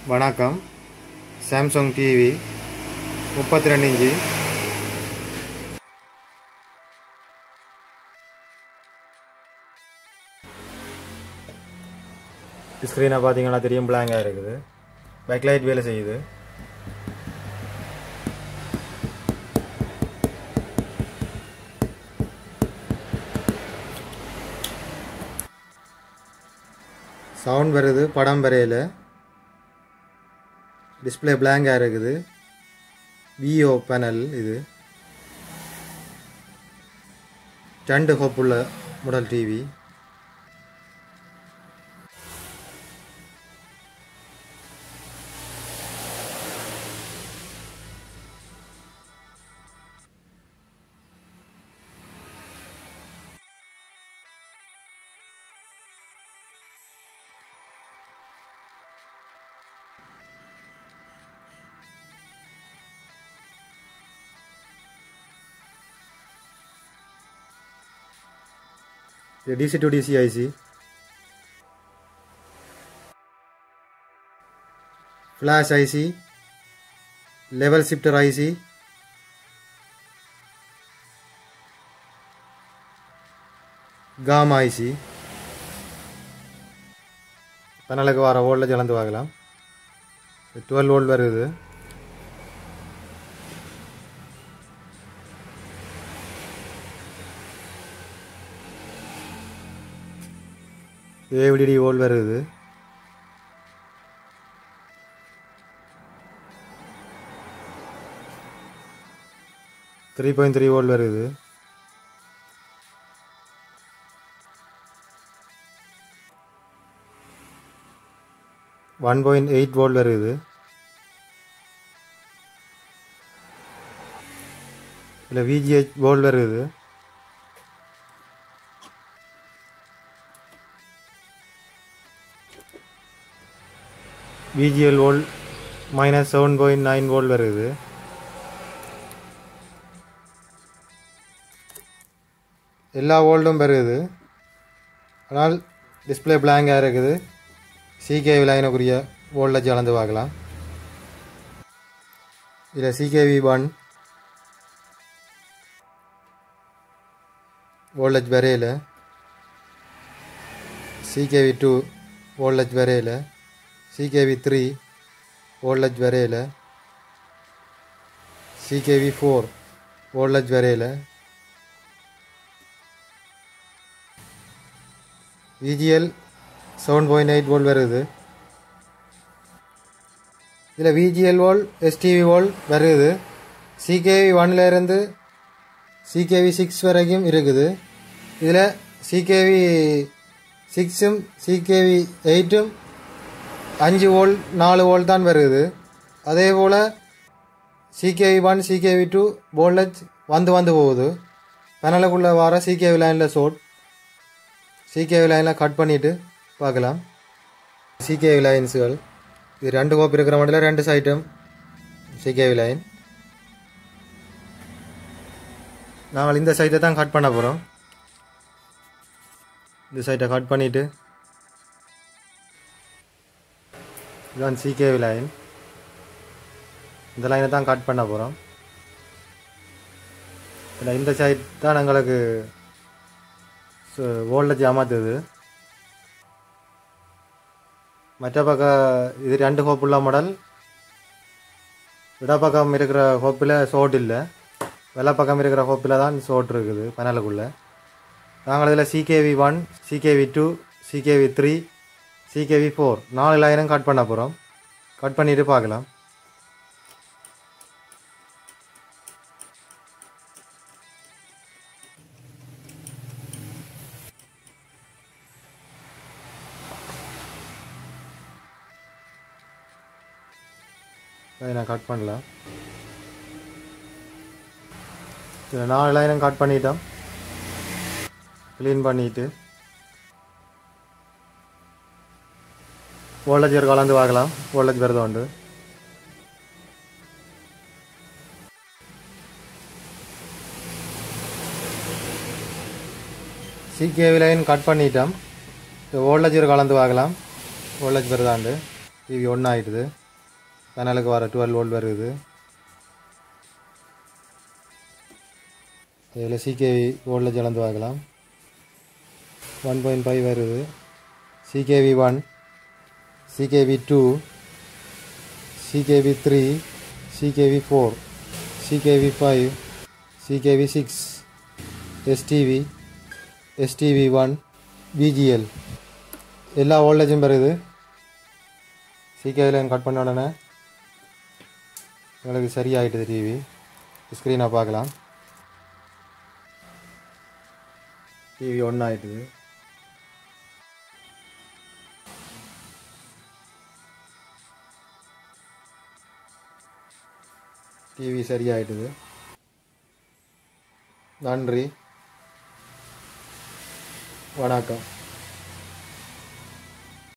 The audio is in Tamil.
வணக்கம் சாம்சங் டிவி முப்பத்தி ரெண்டு இன்ச்சு ஸ்க்ரீனை பார்த்தீங்கன்னா தெரியும் பிளாங்காக இருக்குது பேக்லைட் வேலை செய்யுது சவுண்ட் வருது படம் வரையில் டிஸ்பிளே பிளாங்காக இருக்குது விஓ பேனல் இது ரெண்டு ஹோப்புள்ள மாடல் டிவி இது DC to DC IC flash IC level shifter IC gamma IC பனலுக்கு வர வோல்டில் ஜலந்து பார்க்கலாம் டுவெல் வோல்ட் வருது ஏவிடிடி வோல் வருது த்ரீ பாயிண்ட் த்ரீ வோல் வருது ஒன் பாயிண்ட் எயிட் வோல் வருது இல்லை விஜிஹெச் வோல் வருது V G L volt minus seven point nine volt வருது எல்லா வோல்டும் வருது ஆனால் டிஸ்பிளே பிளாங்காக இருக்குது சிகேவி லைனுக்குரிய வோல்டேஜ் அளந்து பார்க்கலாம் இதில் சிகேவி ஒன் வோல்டேஜ் வரையில் சிகேவி டூ வோல்டேஜ் வரையில் சிகேவி த்ரீ வோல்டேஜ் வரையில் சிகேவி ஃபோர் வோல்டேஜ் வரையில் V G L seven point eight volt வருது இதில் விஜிஎல் வோல் எஸ்டிவி வோல் வருது சிகேவி ஒன்ல இருந்து சிகேவி சிக்ஸ் வரைக்கும் இருக்குது இதில் சிகேவி சிக்ஸும் சிகேவி எயிட்டும் அஞ்சு வோல்ட் நாலு வோல்ட் தான் வருது அதே போல் சிகேவி ஒன் சிகேவி டூ வோல்டேஜ் வந்து வந்து போகுது பேனலுக்குள்ளே வர சிகேவி லைனில் சோட் சிகேவி லைனில் கட் பண்ணிவிட்டு பார்க்கலாம் சிகேவி லைன்ஸுகள் இது ரெண்டு கோப்பு இருக்கிற மாடலில் ரெண்டு சைட்டும் சிகேவி லைன் நாங்கள் இந்த சைட்டை தான் கட் பண்ண போகிறோம் இந்த சைட்டை கட் பண்ணிவிட்டு இதுதான் சிகேவி லைன் இந்த லைனை தான் கட் பண்ண போகிறோம் இதில் இந்த சைட் தான் எங்களுக்கு வோல்டேஜ் ஏமாத்துது மற்ற பக்கம் இது ரெண்டு ஹோப்புள்ள மாடல் இடப்பக்கம் இருக்கிற ஹோப்பில் சோட் இல்லை வெள்ளை பக்கம் இருக்கிற ஹோப்பில் தான் சோட் இருக்குது பனலுக்குள்ளே நாங்கள் இதில் C K V one சிகேவி two சிகேவி three சிகேவி four நாலு லைனும் கட் பண்ண போகிறோம் கட் பண்ணிவிட்டு பார்க்கலாம் அதை நான் கட் பண்ணல இதில் நாலு லைனும் கட் பண்ணிட்டோம் க்ளீன் பண்ணிவிட்டு வோல்டேஜ் கலந்து பார்க்கலாம் வோல்டேஜ் வருது உண்டு சிகேவி லைன் கட் பண்ணிட்டோம் வோல்டேஜ் கலந்து பார்க்கலாம் வோல்டேஜ் வருதாண்டு டிவி ஒன் ஆகிட்டுது பேனலுக்கு வர டுவெல் வோல்ட் வருது இதில் சிகேவி வோல்டேஜ் அளந்து பார்க்கலாம் ஒன் பாயிண்ட் ஃபைவ் வருது CKV one சிகேவி two சிகேவி three சிகேவி four CKV five CKV six STV STV one PGL எல்லா வோல்டேஜும் வருது சிகேவில் கட் பண்ண உடனே எங்களுக்கு சரியாயிட்டுது டிவி ஸ்க்ரீனை பார்க்கலாம் டிவி ஒன் ஆயிட்டுது டிவி சரியாயிட்டுது நன்றி வணக்கம்